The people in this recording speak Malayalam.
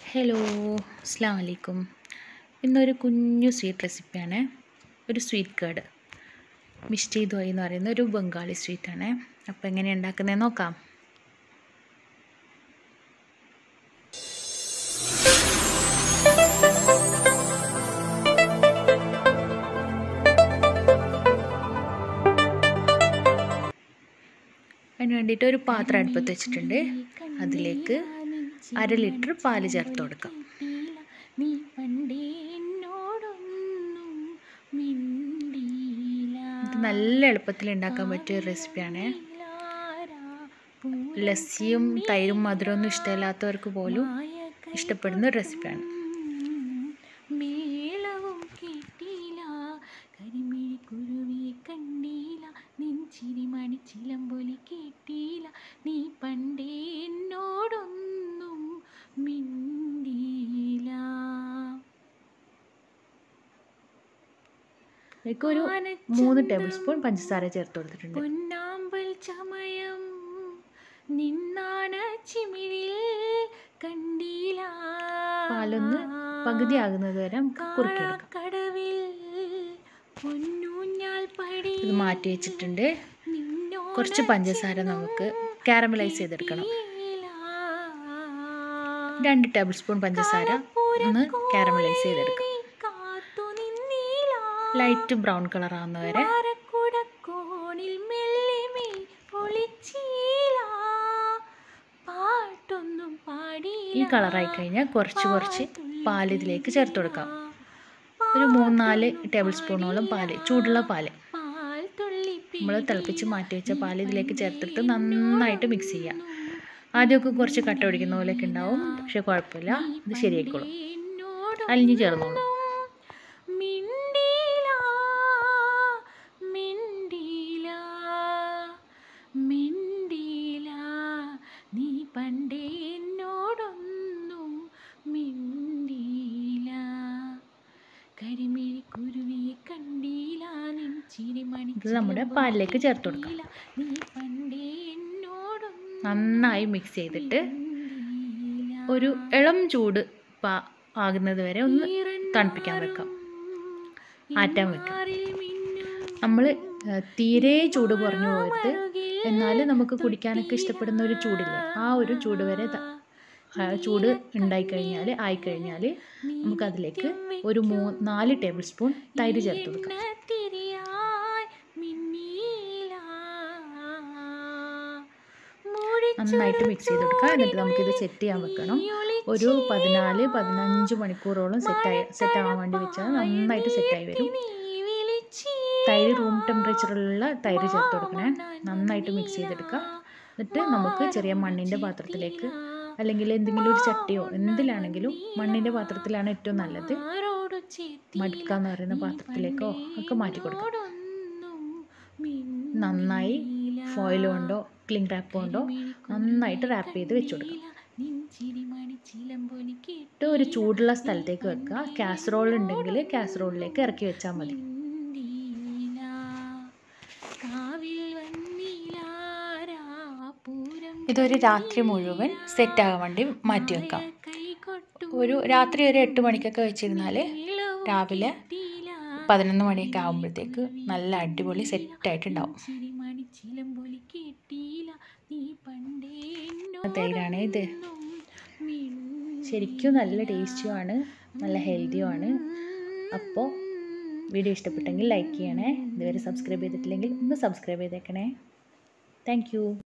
ഹലോ അസ്സാം വലൈക്കും ഇന്നൊരു കുഞ്ഞു സ്വീറ്റ് റെസിപ്പിയാണ് ഒരു സ്വീറ്റ് കേർഡ് മിഷ്ടി ദോയ് എന്ന് പറയുന്ന ഒരു ബംഗാളി സ്വീറ്റാണ് അപ്പോൾ എങ്ങനെയാണ് ഉണ്ടാക്കുന്നത് നോക്കാം അതിന് വേണ്ടിയിട്ട് ഒരു പാത്രം അടുപ്പത്ത് വെച്ചിട്ടുണ്ട് അതിലേക്ക് അര ലിറ്റർ പാല് ചേർത്ത് കൊടുക്കാം നീ പണ്ടേ എന്നോടൊന്നും മിണ്ടിയില്ല ഇത് നല്ല എളുപ്പത്തിൽ ഉണ്ടാക്കാൻ പറ്റിയ ഒരു റെസിപ്പിയാണ് ലസ്സിയും തൈരും മധുരമൊന്നും ഇഷ്ടമില്ലാത്തവർക്ക് പോലും ഇഷ്ടപ്പെടുന്ന ഒരു റെസിപ്പിയാണ് മേളവും കേട്ടില്ല കരിമിഴി കുരുവിയെ കണ്ടില്ല നെഞ്ചിരി മണി ചിലമ്പൊലി കേട്ടില്ല നീ പണ്ടേ എന്നോടൊന്നും മിണ്ടിയില്ല ഇതിലേക്ക് ഒരു മൂന്ന് ടേബിൾ സ്പൂൺ പഞ്ചസാര ചേർത്ത് കൊടുത്തിട്ടുണ്ട് പൊന്നാമ്പൽ ചമയം നിന്നാണ ചിമിഴിൽ കണ്ടില്ല പാലൊന്ന് പകുതിയാകുന്നത് വരെ നമുക്ക് കുറുക്കിയെടുക്കാം കടവിൽ പൊന്നൂഞ്ഞാൽ പടി ഇത് മാറ്റി വെച്ചിട്ടുണ്ട് കുറച്ച് പഞ്ചസാര നമുക്ക് കാരമലൈസ് ചെയ്തെടുക്കണം രണ്ട് ടേബിൾ സ്പൂൺ പഞ്ചസാര ഒന്ന് കാരമലൈസ് ചെയ്തെടുക്കാം ലൈറ്റ് ബ്രൗൺ കളർ ആവുന്ന വരെ കോണിൽ മെല്ലിമേ ഒളിച്ചീല പാട്ടൊന്നും പാടി ഈ കളറായി കഴിഞ്ഞാൽ കുറച്ച് കുറച്ച് പാൽ ഇതിലേക്ക് ചേർത്ത് കൊടുക്കാം ഒരു മൂന്നാല് ടേബിൾ സ്പൂണോളം പാല് ചൂടുള്ള പാല് പാൽ തുള്ളി നമ്മൾ തിളപ്പിച്ച് മാറ്റി വെച്ച പാൽ ഇതിലേക്ക് ചേർത്തിട്ട് നന്നായിട്ട് മിക്സ് ചെയ്യാം ആദ്യമൊക്കെ കുറച്ച് കട്ട പിടിക്കുന്ന പോലെയൊക്കെ ഉണ്ടാവും പക്ഷെ കുഴപ്പമില്ല ഇത് ശരിയായിക്കോളും അലിഞ്ഞ് ചേർന്നോളൂ മിണ്ടിയില മിണ്ടിയില മിണ്ടിയില നീ പണ്ടേ എന്നോടൊന്നും മിണ്ടിയില കരിമിഴി കുരുവിയെ കണ്ടില്ല നെഞ്ചിരി മണി ഇത് നമ്മുടെ പാലിലേക്ക് ചേർത്ത് കൊടുക്കാം നീ പണ്ടേ എന്നോടൊന്നും നന്നായി മിക്സ് ചെയ്തിട്ട് ഒരു ഇളം ചൂട് പാ ആകുന്നത് വരെ ഒന്ന് തണുപ്പിക്കാൻ വെക്കാം ആറ്റാൻ വെക്കാം നമ്മൾ തീരെ ചൂട് കുറഞ്ഞു പോയിട്ട് എന്നാൽ നമുക്ക് കുടിക്കാനൊക്കെ ഇഷ്ടപ്പെടുന്ന ഒരു ചൂടില്ലേ ആ ഒരു ചൂട് വരെ ത- ആ ചൂട് ഉണ്ടായിക്കഴിഞ്ഞാൽ ആയിക്കഴിഞ്ഞാൽ നമുക്കതിലേക്ക് ഒരു മൂ നാല് ടേബിൾ സ്പൂൺ തൈര് ചേർത്ത് കൊടുക്കാം നന്നായിട്ട് മിക്സ് ചെയ്ത് കൊടുക്കുക എന്നിട്ട് നമുക്കിത് സെറ്റ് ചെയ്യാൻ വെക്കണം ഒരു പതിനാല് പതിനഞ്ച് മണിക്കൂറോളം സെറ്റായി സെറ്റ് ആവാൻ വേണ്ടി വെച്ചാൽ നന്നായിട്ട് സെറ്റായി വരും തൈര് റൂം ടെമ്പറേച്ചറിലുള്ള തൈര് ചേർത്ത് കൊടുക്കണേ നന്നായിട്ട് മിക്സ് ചെയ്തെടുക്കുക എന്നിട്ട് നമുക്ക് ചെറിയ മണ്ണിൻ്റെ പാത്രത്തിലേക്ക് അല്ലെങ്കിൽ എന്തെങ്കിലും ഒരു ചട്ടിയോ എന്തിലാണെങ്കിലും മണ്ണിൻ്റെ പാത്രത്തിലാണ് ഏറ്റവും നല്ലത് മടുക്ക എന്ന് പറയുന്ന പാത്രത്തിലേക്കോ ഒക്കെ മാറ്റി കൊടുക്കാം നന്നായി ഫോയിൽ കൊണ്ടോ ക്ലിംഗ് റാപ്പ് കൊണ്ടോ നന്നായിട്ട് റാപ്പ് ചെയ്ത് വെച്ച് കൊടുക്കാം എന്നിട്ട് ഒരു ചൂടുള്ള സ്ഥലത്തേക്ക് വെക്കുക കാസറോൾ ഉണ്ടെങ്കിൽ കാസറോളിലേക്ക് ഇറക്കി വെച്ചാൽ മതി ഇതൊരു രാത്രി മുഴുവൻ സെറ്റ് ആകാൻ വേണ്ടി മാറ്റി വെക്കാം ഒരു രാത്രി ഒരു എട്ട് മണിക്കൊക്കെ വെച്ചിരുന്നാൽ രാവിലെ പതിനൊന്ന് മണിയൊക്കെ ആകുമ്പോഴത്തേക്ക് നല്ല അടിപൊളി സെറ്റായിട്ടുണ്ടാവും തൈരാണ് ഇത് ശരിക്കും നല്ല ടേസ്റ്റുമാണ് നല്ല ഹെൽത്തിയുമാണ് അപ്പോൾ വീഡിയോ ഇഷ്ടപ്പെട്ടെങ്കിൽ ലൈക്ക് ചെയ്യണേ ഇതുവരെ സബ്സ്ക്രൈബ് ചെയ്തിട്ടില്ലെങ്കിൽ ഒന്ന് സബ്സ്ക്രൈബ് ചെയ്തേക്കണേ താങ്ക്